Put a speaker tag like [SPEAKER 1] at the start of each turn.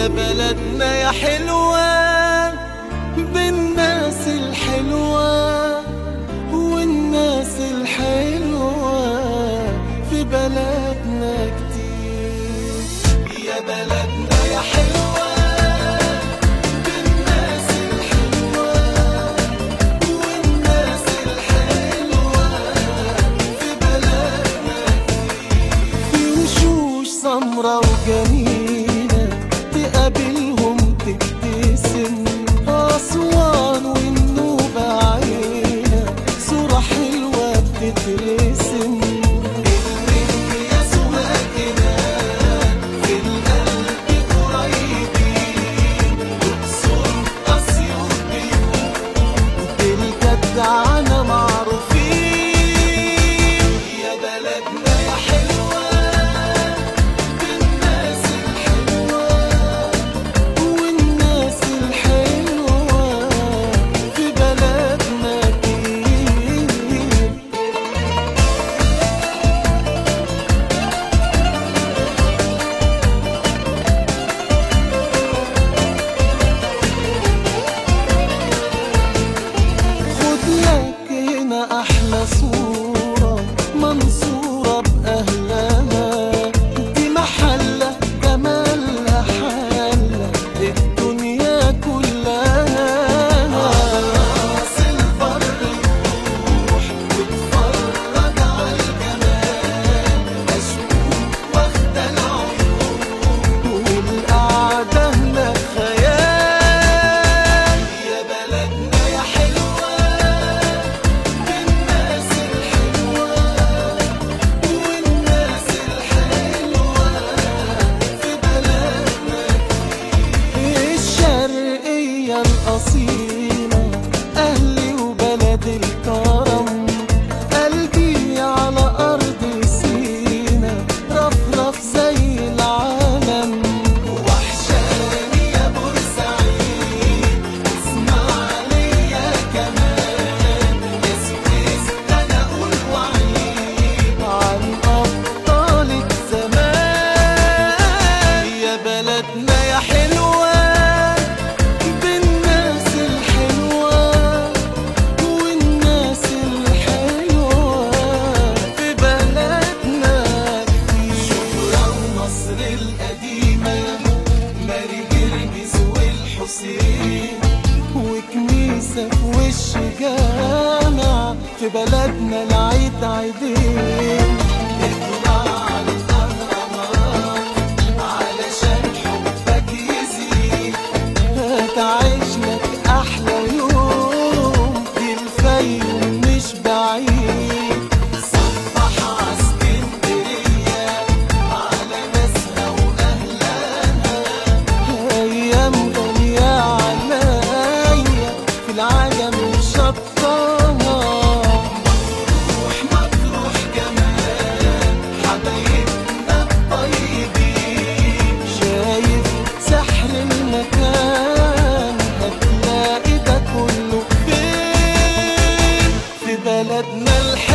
[SPEAKER 1] يا بلدنا يا حلوة بالناس الحلوة والناس الحلوة في بلدنا كتير يا بلدنا يا حلوة بالناس الحلوة والناس الحلوة في بلدنا في وشوش سمرة وجميلة تقابلهم تبتسم أسوان والنوبة عينة صورة حلوة بتترسم الريف يا سواقنا في القلب قريبين أقصر أسيوط بالجدعنة معروفين يا بلدنا يا حلوة بالناس الحلوة والناس الحلوة في بلدنا كتير خد لك هنا احلى صورة منصورة باهلها دي محلة جمالها حالة الدنيا كلها راس البر روح واتفرج على الجمال اشوف واخدة العيون والقعدة هناك خيال يا بلدنا يا حلوة بالناس الحلوة والناس الحلوة في بلدنا الشرقية الأصيلة أهلي وبلد الكرم قلبي على أرض سينا رفرف زي العالم وحشاني يا بورسعيد اسماعيلية كمان يا سويس أنا أقول وعيد عن أبطال الزمان يا بلدنا يا حلوة بالناس الحلوة والناس الحلوة في بلدنا كتير شبرا ومصر القديمة ماري جرجس والحسين وكنيسة في وش جامع في بلدنا العيد عيدين اطلع على الأهرامات علشان حبك يزيد هتعيش لك احلى يوم دي الفيوم مش بعيد صبح عسكندرية على ناسها واهلها ايام غالية عليا في العالم شطها مطروح مطروح كمان حبايبنا الطيبين شايف سحر المكان هتلاقي ده كله فين في بلدنا الحلوة